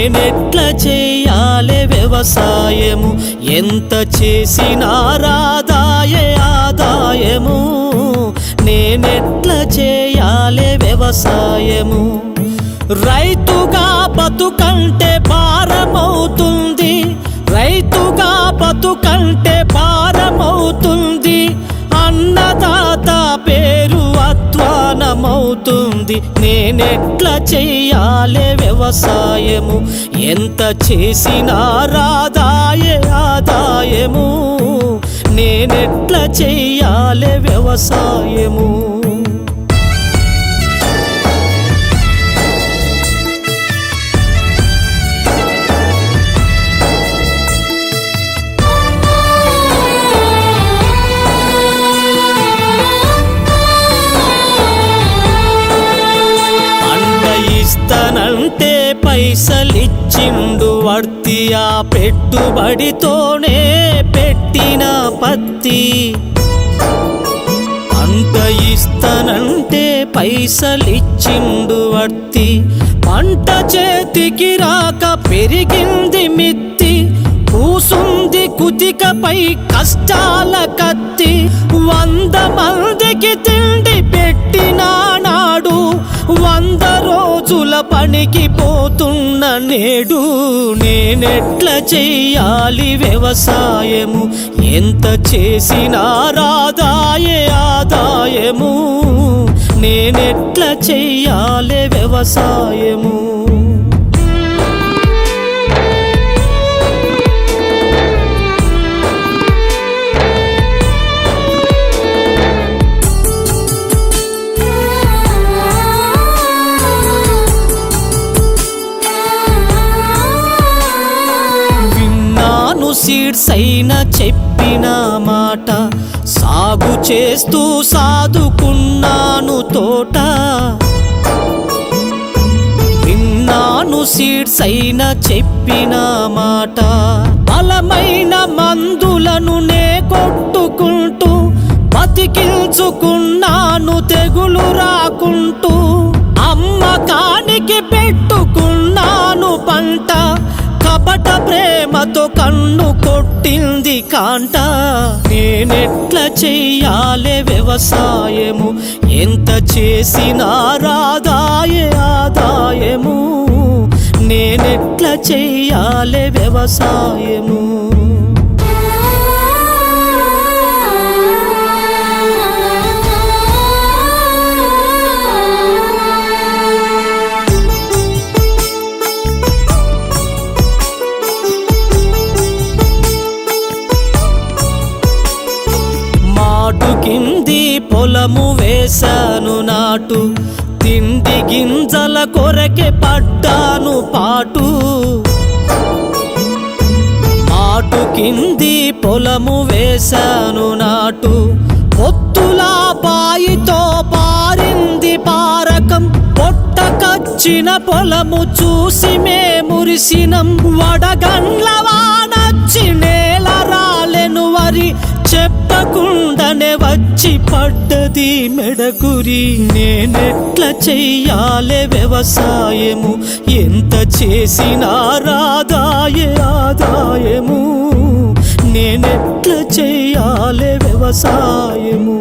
నేనెట్ల చేయాలే వ్యవసాయము ఎంత చేసినా రాదాయే ఆదాయము నేనెట్ల చేయాలే వ్యవసాయము రైతుగా బతుకంటే భారమవుతుంది రైతుగా బతుకంటే భారమవుతుంది అన్నదాత పేరు అధ్వానమవుతుంది నేనెట్ల చెయ్యాలే వ్యవసాయము ఎంత చేసినా రాదాయే ఆదాయము నేనెట్ల చెయ్యాలే వ్యవసాయము పంట ఇస్తానంటే పైసలిచ్చిండు వర్తి ఆ పెట్టుబడితోనే పెట్టిన పత్తి పంట ఇస్తానంటే పైసలిచ్చిండు వర్తి పంట చేతికి రాక పెరిగింది మిత్తి కూసుంది కుతికపై కష్టాల కత్తి వంద మందికి తిండి పెట్టిన నాడు వంద రోజుల పనికి పోతున్న నేడు నేనెట్ల చెయ్యాలి వ్యవసాయము ఎంత చేసినా రాదాయే ఆదాయము నేనెట్ల చెయ్యాలి వ్యవసాయము విన్నాను సీడ్స్ అయినా చెప్పిన మాట సాగు చేస్తూ సాదుకున్నాను తోట విన్నాను సీడ్స్ అయినా చెప్పిన మాట బలమైన మందులను నే కొట్టుకుంటూ బతికించుకున్నాను తెగులు రాకుంటూ అమ్మకానికి పెట్టుకున్నాను పంట కపట ప్రేమతో కన్ను కొట్టింది కాంట నేనెట్ల చెయ్యాలే వ్యవసాయము ఎంత చేసినా రాదాయే ఆదాయము నేనెట్ల చెయ్యాలే వ్యవసాయము మాటు కింది పొలము వేశాను నాటు తిండి గింజల కొరకే పడ్డాను పాటు మాటు కింది పొలము వేశాను నాటు పొత్తులా బాయితో పారింది పారకం పొట్టకచ్చిన పొలము చూసి మే మురిసినం వడగండ్ల వానచ్చి నేల రాలెను వరి చెప్పకుండానే వచ్చి పడ్డది మెడగురి నేనెట్ల చెయ్యాలే వ్యవసాయము ఎంత చేసినా రాదాయే ఆదాయము నేనెట్ల చెయ్యాలే వ్యవసాయము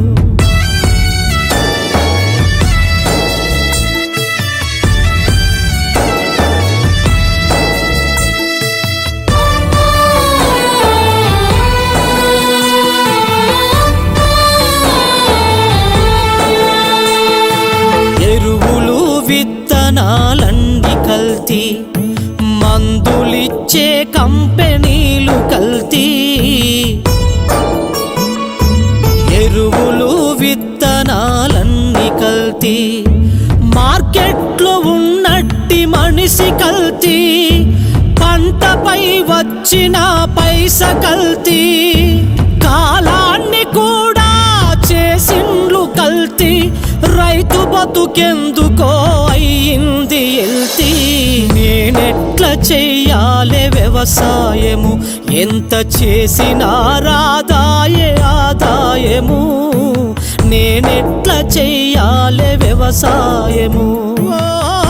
ఎరువులు విత్తనాలన్నీ కల్తీ మందులిచ్చే కంపెనీలు కల్తీ ఎరువులు విత్తనాలన్నీ కల్తీ మార్కెట్లో ఉన్నట్టి మనిషి కల్తీ పంటపై వచ్చిన పైస కల్తీ కాలాన్ని కూడా చేసిండ్లు కల్తీ రైతు బతుకెందుకో అయ్యింది ఎల్తీ నేనెట్ల చెయ్యాలే వ్యవసాయము ఎంత చేసినా రాదాయే ఆదాయము నేనెట్ల చెయ్యాలే వ్యవసాయము ఓ